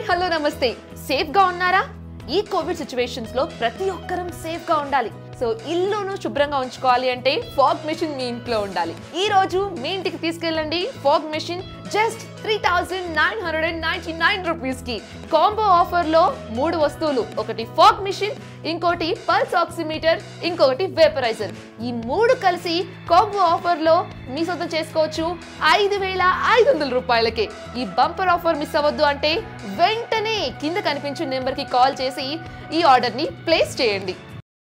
hello నమస్తే safe గా ఉన్నారా ఈ కోవిడ్ సిచ్యువేషన్స్ లో ప్రతి ఒక్కరం సేఫ్ గా ఉండాలి సో ఇల్లును శుభ్రంగా ఉంచుకోవాలి అంటే ఫాగ్ మెషిన్ మీ ఇంట్లో ఉండాలి ఈ రోజు మీ ఇంటికి తీసుకెళ్ళండి fog machine just three thousand nine hundred and ninety nine rupees కి కాంబో ఆఫర్ లో మూడు వస్తువులు ఒకటి ఫాగ్ మెషిన్ ఇంకోటి పల్స్ ఆక్సిమీటర్ ఇంకొకటి వేపరైజర్ ఈ మూడు కలిసి కాంబో ఆఫర్ లో మీ సొంతం చేసుకోవచ్చు ఐదు వేల ఐదు వందల రూపాయలకే ఈ బంపర్ ఆఫర్ మిస్ అవ్వద్దు అంటే వెంటనే కింద కనిపించే నెంబర్ కి కాల్ చేసి ఈ ఆర్డర్ ని ప్లేస్ చేయండి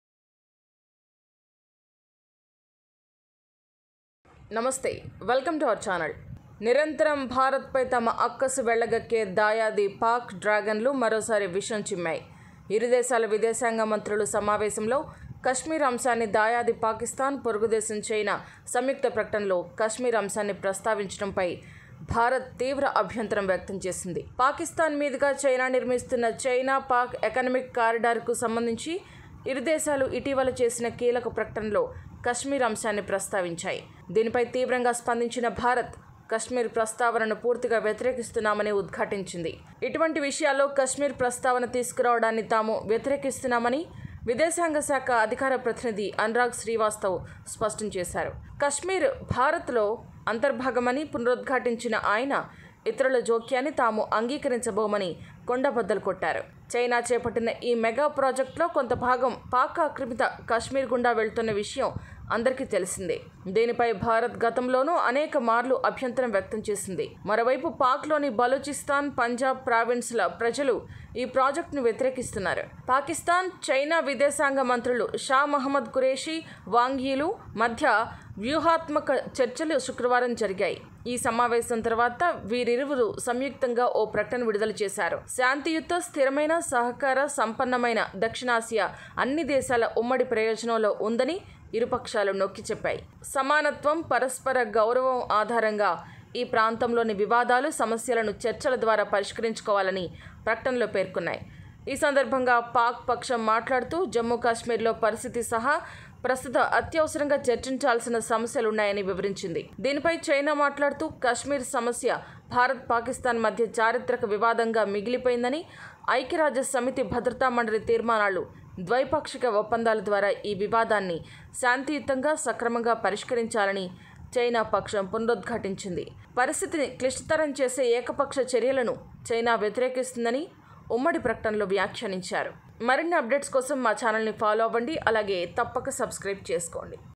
నమస్తే వెల్కమ్ టు అవర్ ఛానల్ నిరంతరం భారత్పై తమ అక్కసు వెళ్ళగక్కే దాయాది పాక్ డ్రాగన్లు మరోసారి విషం చిమ్మాయి ఇరు దేశాల విదేశాంగ మంత్రులు సమావేశంలో కశ్మీర్ అంశాన్ని దాయాది పాకిస్తాన్ పొరుగుదేశం చైనా సంయుక్త ప్రకటనలో కశ్మీర్ అంశాన్ని ప్రస్తావించడంపై భారత్ తీవ్ర అభ్యంతరం వ్యక్తం చేసింది పాకిస్తాన్ మీదుగా చైనా నిర్మిస్తున్న చైనా పాక్ ఎకనమిక్ కారిడార్కు సంబంధించి ఇరు దేశాలు ఇటీవల చేసిన కీలక ప్రకటనలో కశ్మీర్ అంశాన్ని ప్రస్తావించాయి దీనిపై తీవ్రంగా స్పందించిన భారత్ కశ్మీర్ ప్రస్తావనను పూర్తిగా వ్యతిరేకిస్తున్నామని ఉద్ఘాటించింది ఇటువంటి విషయాల్లో కశ్మీర్ ప్రస్తావన తీసుకురావడాన్ని తాము వ్యతిరేకిస్తున్నామని విదేశాంగ శాఖ అధికార ప్రతినిధి అనురాగ్ శ్రీవాస్తవ్ స్పష్టం చేశారు కశ్మీర్ భారత్లో అంతర్భాగమని పునరుద్ఘాటించిన ఆయన ఇతరుల జోక్యాన్ని తాము అంగీకరించబోమని కొండబద్దలు కొట్టారు చైనా చేపట్టిన ఈ మెగా ప్రాజెక్టులో కొంత భాగం పాక్ ఆక్రమిత కాశ్మీర్ గుండా వెళ్తున్న విషయం అందరికీ తెలిసిందే దీనిపై భారత్ గతంలోనూ అనేక మార్లు అభ్యంతరం వ్యక్తం చేసింది మరోవైపు పాక్లోని బలూచిస్తాన్ పంజాబ్ ప్రావిన్స్ల ప్రజలు ఈ ప్రాజెక్టును వ్యతిరేకిస్తున్నారు పాకిస్తాన్ చైనా విదేశాంగ మంత్రులు షా మహమ్మద్ ఖురేషీ వాంగీలు మధ్య వ్యూహాత్మక చర్చలు శుక్రవారం జరిగాయి ఈ సమావేశం తర్వాత వీరిరువురు సంయుక్తంగా ఓ ప్రకటన విడుదల చేశారు శాంతియుత స్థిరమైన సహకార సంపన్నమైన దక్షిణాసియా అన్ని దేశాల ఉమ్మడి ప్రయోజనంలో ఉందని ఇరుపక్షాలు నొక్కి చెప్పాయి సమానత్వం పరస్పర గౌరవం ఆధారంగా ఈ ప్రాంతంలోని వివాదాలు సమస్యలను చర్చల ద్వారా పరిష్కరించుకోవాలని ప్రకటనలో పేర్కొన్నాయి ఈ సందర్భంగా పాక్ పక్షం మాట్లాడుతూ జమ్మూ కాశ్మీర్లో పరిస్థితి సహా ప్రస్తుత అత్యవసరంగా చర్చించాల్సిన సమస్యలున్నాయని వివరించింది దీనిపై చైనా మాట్లాడుతూ కశ్మీర్ సమస్య భారత్ పాకిస్తాన్ మధ్య చారిత్రక వివాదంగా మిగిలిపోయిందని ఐక్యరాజ్య సమితి భద్రతా మండలి తీర్మానాలు ద్వైపాక్షిక ఒప్పందాల ద్వారా ఈ వివాదాన్ని శాంతియుతంగా సక్రమంగా పరిష్కరించాలని చైనా పక్షం పునరుద్ఘాటించింది పరిస్థితిని క్లిష్టతరం చేసే ఏకపక్ష చర్యలను చైనా వ్యతిరేకిస్తుందని ఉమ్మడి ప్రకటనలో వ్యాఖ్యానించారు మరిన్ని అప్డేట్స్ కోసం మా ఛానల్ని ఫాలో అవ్వండి అలాగే తప్పక సబ్స్క్రైబ్ చేసుకోండి